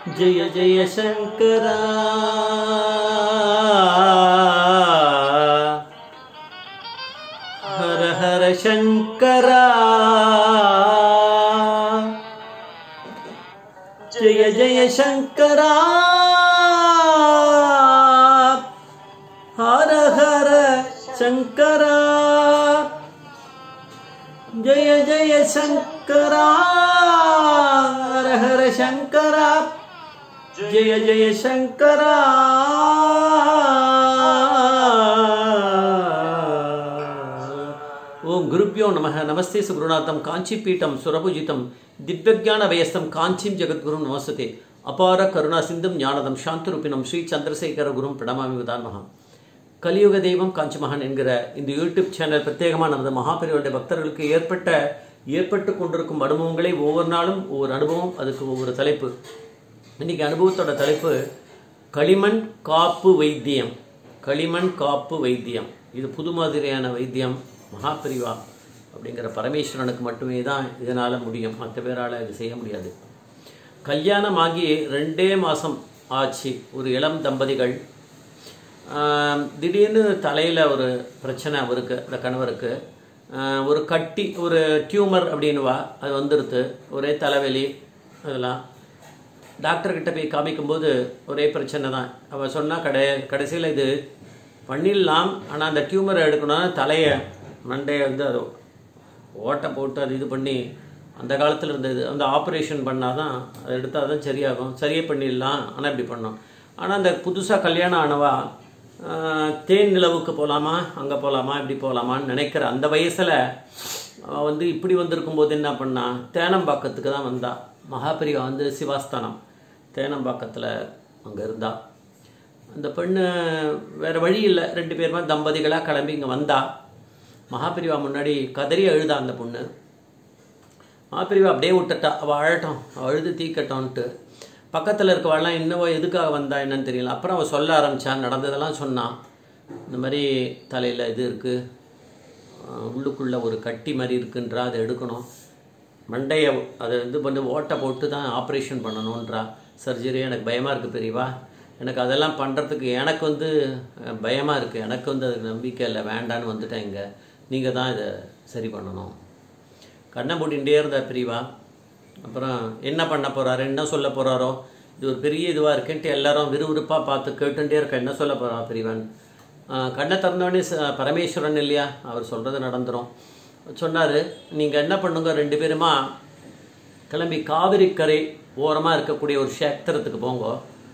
ஜெய ஜெய சங்கரா ஹர ஹர சங்கரா ஜெய ஜெய சங்கரா ஹர ஹர சங்கரா ஜெய ஜெய சங்கரா ஹர ஹர சங்கரா ஜெய ஜெய சங்கரா ஓம் குருப்பியோ நம நமஸ்தே சுகுருநாதம் காஞ்சிபீட்டம் சுரபுஜிதம் திவ்யஜான வயஸ்தம் காஞ்சிம் ஜெகத்குரும் நமஸ்தே அபார கருணா சிந்தும் ஞானதம் சாந்தரூபினம் ஸ்ரீ சந்திரசேகர குரும் பிரணமாமி உதான்மகம் கலியுக தெய்வம் காஞ்சி மகான் என்கிற இந்த யூடியூப் சேனல் பிரத்யேகமாக நமது மகாபெரிவருடைய பக்தர்களுக்கு ஏற்பட்ட ஏற்பட்டு கொண்டிருக்கும் அனுபவங்களை ஒவ்வொரு நாளும் ஒவ்வொரு அனுபவம் அதுக்கு ஒவ்வொரு தலைப்பு இன்னைக்கு அனுபவத்தோட தலைப்பு களிமண் காப்பு வைத்தியம் களிமண் காப்பு வைத்தியம் இது புது மாதிரியான வைத்தியம் மகாபிரிவா அப்படிங்கிற பரமேஸ்வரனுக்கு மட்டுமே தான் இதனால் முடியும் மற்ற பேரால் இது செய்ய முடியாது கல்யாணம் ஆகி ரெண்டே மாதம் ஆச்சு ஒரு இளம் தம்பதிகள் ஆம், திடீர்னு தலையில் ஒரு பிரச்சனை அவருக்கு அந்த கணவருக்கு ஆஹ், ஒரு கட்டி ஒரு டியூமர் அப்படின்னுவா அது வந்துடுது ஒரே தலைவலி அதெல்லாம் டாக்டர்கிட்ட போய் காமிக்கும்போது ஒரே பிரச்சனை தான் அவள் சொன்னால் கடை கடைசியில் இது பண்ணிடலாம் ஆனால் அந்த டியூமரை எடுக்கணும்னா தலையை மண்டையை வந்து அது ஓட்டை போட்டு அது இது பண்ணி அந்த காலத்தில் இருந்தது அந்த ஆப்ரேஷன் பண்ணால் தான் அதை எடுத்தால் தான் சரியாகும் சரியே பண்ணிடலாம் ஆனால் இப்படி பண்ணோம் ஆனால் அந்த புதுசாக கல்யாணம் ஆனவா ஆஹ், தேன் நிலவுக்கு போகலாமா அங்கே போகலாமா இப்படி போகலாமான்னு நினைக்கிற அந்த வயசில் அவள் வந்து இப்படி வந்திருக்கும் போது என்ன பண்ணா தேனம்பாக்கத்துக்கு தான் வந்தா மகாபிரிவா வந்து சிவாஸ்தானம் தேனம்பாக்கத்தில் அங்கே இருந்தா அந்த பெண்ணு வேற வழி இல்லை ரெண்டு பேருமே தம்பதிகளாக கிளம்பி இங்கே வந்தா மகாபிரிவா முன்னாடி கதறி அழுதா அந்த பொண்ணு மகாபிரிவா அப்படியே விட்டுட்டா அவள் அழட்டும் அவள் அழுது தீக்கட்டோன்ட்டு பக்கத்தில் இருக்கவாள்லாம் என்னவோ எதுக்காக வந்தா என்னன்னு தெரியல அப்புறம் அவள் சொல்ல ஆரம்பிச்சா நடந்ததெல்லாம் சொன்னான் இந்த மாதிரி தலையில் இது இருக்குது உள்ளுக்குள்ளே ஒரு கட்டி மாதிரி இருக்குன்றா அதை எடுக்கணும் மண்டையை அதை இது பண்ணி ஓட்டை போட்டு தான் ஆப்ரேஷன் பண்ணணுன்றா சர்ஜரி எனக்கு பயமாக இருக்குது பெரியவா எனக்கு அதெல்லாம் பண்ணுறதுக்கு எனக்கு வந்து பயமாக இருக்குது எனக்கு வந்து அதுக்கு நம்பிக்கை இல்லை வேண்டான்னு வந்துட்டேன் இங்கே நீங்கள் தான் இதை சரி பண்ணணும் கண்ணை மூடிகிட்டே இருந்தா பிரிவா அப்புறம் என்ன பண்ண போறாரு என்ன சொல்ல போறாரோ இது ஒரு பெரிய இதுவாக இருக்குன்ட்டு எல்லாரும் விறுவிறுப்பாக பார்த்து கேட்டுட்டே இருக்க என்ன சொல்ல போறா பிரிவன் ஆஹ் கண்ணை திறந்தோடனே ச- பரமேஸ்வரன் இல்லையா அவர் சொல்றது நடந்துரும் சொன்னார் நீங்கள் என்ன பண்ணுங்க ரெண்டு பேருமா கிளம்பி காவிரி கரை ஓரமாக இருக்கக்கூடிய ஒரு க்ஷேத்திரத்துக்கு போங்க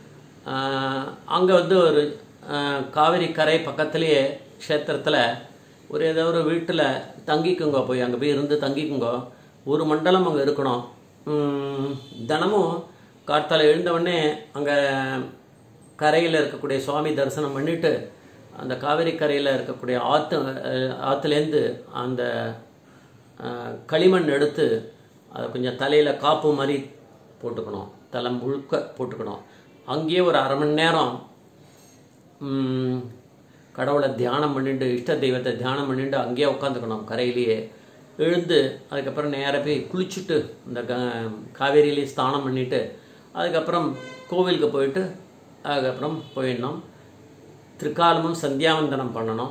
அங்கே வந்து ஒரு ஆஹ், காவிரி கரை பக்கத்துலேயே க்ஷேத்திரத்தில் ஒரு ஏதோ ஒரு வீட்டில் தங்கிக்குங்க போய் அங்கே போய் இருந்து தங்கிக்குங்க ஒரு மண்டலம் அங்கே இருக்கணும் உம், தினமும் கார்த்தால எழுந்த உடனே அங்கே கரையில் இருக்கக்கூடிய சுவாமி தரிசனம் பண்ணிட்டு அந்த காவிரி கரையில் இருக்கக்கூடிய ஆற்று அஹ், ஆற்றுலேருந்து அந்த அஹ், களிமண் எடுத்து அதை கொஞ்சம் தலையில் காப்பு மாதிரி போட்டுக்கணும் தலை முழுக்க போட்டுக்கணும் அங்கேயே ஒரு அரை மணி நேரம் ம், கடவுளை தியானம் பண்ணிட்டு இஷ்ட தெய்வத்தை தியானம் பண்ணிட்டு அங்கேயே உட்காந்துக்கணும் கரையிலேயே எழுந்து அதுக்கப்புறம் நேராக போய் குளிச்சுட்டு இந்த க காவேரியிலேயே ஸ்நானம் பண்ணிட்டு அதுக்கப்புறம் கோவிலுக்கு போயிட்டு அதுக்கப்புறம் போயிடணும் திருக்காலமும் சந்தியாவந்தனம் பண்ணணும்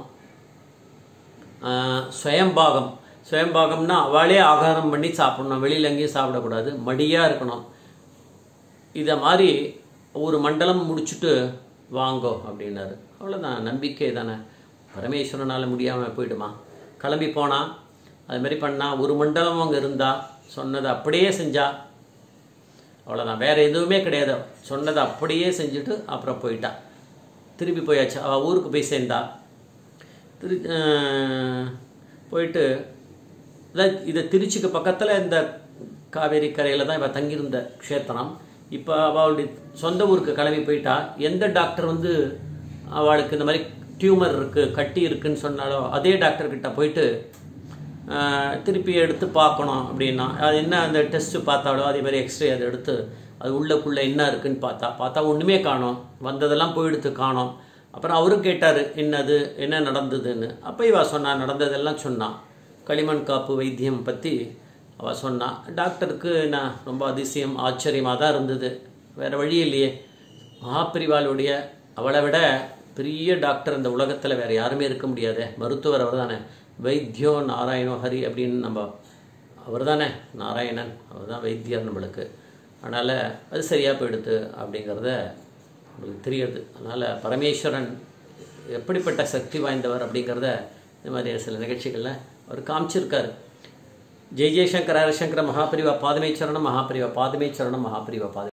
ஆஹ் சுயம்பாகம் சுயம்பாகம்னா அவளே ஆகாரம் பண்ணி சாப்பிடணும் வெளியில் எங்கேயும் சாப்பிடக்கூடாது மடியாக இருக்கணும் இதை மாதிரி ஒரு மண்டலம் முடிச்சுட்டு வாங்கோ அப்படின்னாரு அவ்வளோதான் நம்பிக்கை தானே பரமேஸ்வரனால் முடியாமல் போயிடுமா கிளம்பி போனா அது மாதிரி பண்ணா ஒரு மண்டலம் அங்கே இருந்தா சொன்னதை அப்படியே செஞ்சா அவ்வளோதான் வேற எதுவுமே கிடையாது சொன்னதை அப்படியே செஞ்சுட்டு அப்புறம் போயிட்டா திரும்பி போயாச்சு அவள் ஊருக்கு போய் சேர்ந்தா திரு அஹ் போயிட்டு அதான் இது திருச்சிக்கு பக்கத்தில் இந்த காவேரி கரையில் தான் இவள் தங்கியிருந்த க்ஷேத்திரம் இப்போ அவளுடைய சொந்த ஊருக்கு கிளம்பி போயிட்டா எந்த டாக்டர் வந்து அவளுக்கு இந்த மாதிரி டியூமர் இருக்குது கட்டி இருக்குன்னு சொன்னாலோ அதே டாக்டர் கிட்ட போயிட்டு ஆஹ், திருப்பி எடுத்து பார்க்கணும் அப்படின்னா அது என்ன அந்த டெஸ்ட்டு பார்த்தாலோ அதே மாதிரி எக்ஸ்ரே அதை எடுத்து அது உள்ளக்குள்ளே என்ன இருக்குன்னு பார்த்தா பார்த்தா ஒன்றுமே காணோம் வந்ததெல்லாம் போயிடுத்து காணோம் அப்புறம் அவரும் கேட்டார் என்னது என்ன நடந்ததுன்னு அப்போ இவ சொன்னா நடந்ததெல்லாம் சொன்னான் களிமண் காப்பு வைத்தியம் பற்றி அவள் சொன்னா டாக்டருக்கு நான் ரொம்ப அதிசயம் ஆச்சரியமாக தான் இருந்தது வேறு வழி இல்லையே மகாபிரிவாளுடைய அவளை விட பெரிய டாக்டர் இந்த உலகத்தில் வேறு யாருமே இருக்க முடியாதே மருத்துவர் அவர் தானே வைத்தியோ நாராயணோ ஹரி அப்படின்னு நம்ம அவர் தானே நாராயணன் அவர் தான் வைத்தியர் நம்மளுக்கு அதனால் அது சரியாக போயிடுது அப்படிங்கிறத நம்மளுக்கு தெரியுது அதனால் பரமேஸ்வரன் எப்படிப்பட்ட சக்தி வாய்ந்தவர் அப்படிங்கிறத இந்த மாதிரி சில நிகழ்ச்சிகளில் அவர் காமிச்சிருக்காரு ஜெய் ஜெய்சங்கர் ஹரிசங்கர மகாபிரிவா பாதமே சரணம் மகாபிரிவா பாதமே சரணம் மகாபிரிவா பாதமே